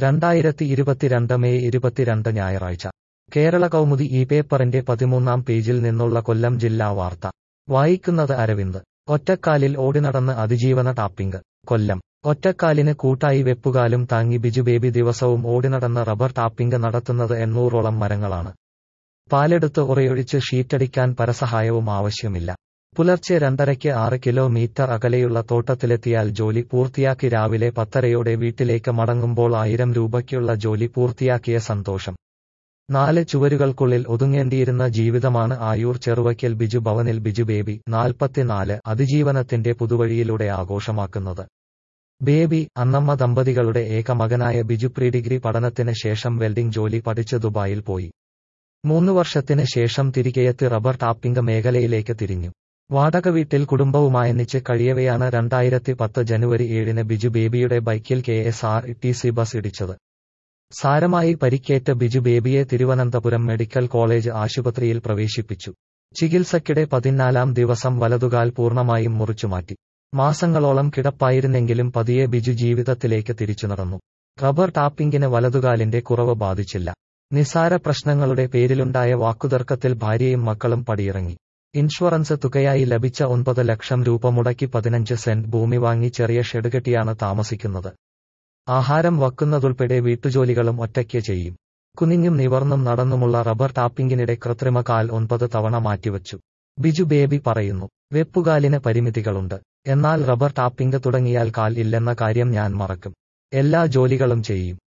രണ്ടായിരത്തി ഇരുപത്തിരണ്ട് മെയ് ഇരുപത്തിരണ്ട് ഞായറാഴ്ച കേരള കൗമുദി ഈ പേപ്പറിന്റെ പതിമൂന്നാം പേജിൽ നിന്നുള്ള കൊല്ലം ജില്ലാ വാർത്ത വായിക്കുന്നത് അരവിന്ദ് ഒറ്റക്കാലിൽ ഓടിനടന്ന് അതിജീവന ടാപ്പിംഗ് കൊല്ലം ഒറ്റക്കാലിന് കൂട്ടായി വെപ്പുകാലും താങ്ങി ബിജു ബേബി ദിവസവും ഓടിനടന്ന് റബ്ബർ ടാപ്പിംഗ് നടത്തുന്നത് എണ്ണൂറോളം മരങ്ങളാണ് പാലെടുത്ത് ഉറയൊഴിച്ച് ഷീറ്റടിക്കാൻ പരസഹായവും ആവശ്യമില്ല പുലർച്ചെ രണ്ടരയ്ക്ക് ആറ് കിലോമീറ്റർ അകലെയുള്ള തോട്ടത്തിലെത്തിയാൽ ജോലി പൂർത്തിയാക്കി രാവിലെ പത്തരയോടെ വീട്ടിലേക്ക് മടങ്ങുമ്പോൾ ആയിരം രൂപയ്ക്കുള്ള ജോലി പൂർത്തിയാക്കിയ സന്തോഷം നാല് ചുവരുകൾക്കുള്ളിൽ ഒതുങ്ങേണ്ടിയിരുന്ന ജീവിതമാണ് ആയൂർ ചെറുവയ്ക്കൽ ബിജു ഭവനിൽ ബിജു ബേബി നാൽപ്പത്തിനാല് അതിജീവനത്തിന്റെ പുതുവഴിയിലൂടെ ആഘോഷമാക്കുന്നത് ബേബി അന്നമ്മ ദമ്പതികളുടെ ഏക മകനായ ബിജു പ്രീ ഡിഗ്രി പഠനത്തിന് ശേഷം വെൽഡിംഗ് ജോലി പഠിച്ച് ദുബായിൽ പോയി മൂന്ന് വർഷത്തിന് ശേഷം തിരികെയെത്തി റബ്ബർ ടാപ്പിംഗ് മേഖലയിലേക്ക് തിരിഞ്ഞു വാടക വീട്ടിൽ കുടുംബവുമായൊന്നിച്ച് കഴിയവെയാണ് രണ്ടായിരത്തി പത്ത് ജനുവരി ഏഴിന് ബിജു ബേബിയുടെ ബൈക്കിൽ K S R T C bus ഇടിച്ചത് സാരമായി പരിക്കേറ്റ ബിജു ബേബിയെ തിരുവനന്തപുരം മെഡിക്കൽ കോളേജ് ആശുപത്രിയിൽ പ്രവേശിപ്പിച്ചു ചികിത്സയ്ക്കിടെ പതിനാലാം ദിവസം വലതുകാൽ പൂർണ്ണമായും മുറിച്ചുമാറ്റി മാസങ്ങളോളം കിടപ്പായിരുന്നെങ്കിലും പതിയെ ബിജു ജീവിതത്തിലേക്ക് തിരിച്ചു നടന്നു റബ്ബർ ടാപ്പിംഗിന് വലതുകാലിന്റെ കുറവ് ബാധിച്ചില്ല നിസാര പ്രശ്നങ്ങളുടെ പേരിലുണ്ടായ വാക്കുതർക്കത്തിൽ ഭാര്യയും മക്കളും പടിയിറങ്ങി ഇൻഷുറൻസ് തുകയായി ലഭിച്ച ഒൻപത് ലക്ഷം രൂപ മുടക്കി പതിനഞ്ച് സെന്റ് ഭൂമി വാങ്ങി ചെറിയ ഷെഡ് കെട്ടിയാണ് താമസിക്കുന്നത് ആഹാരം വക്കുന്നതുൾപ്പെടെ വീട്ടുജോലികളും ഒറ്റയ്ക്ക് ചെയ്യും കുനിഞ്ഞും നിവർന്നും നടന്നുമുള്ള റബ്ബർ ടാപ്പിംഗിനിടെ കൃത്രിമ കാൽ ഒൻപത് തവണ മാറ്റിവച്ചു ബിജു ബേബി പറയുന്നു വെപ്പുകാലിന് പരിമിതികളുണ്ട് എന്നാൽ റബ്ബർ ടാപ്പിംഗ് തുടങ്ങിയാൽ കാൽ ഇല്ലെന്ന കാര്യം ഞാൻ മറക്കും എല്ലാ ജോലികളും ചെയ്യും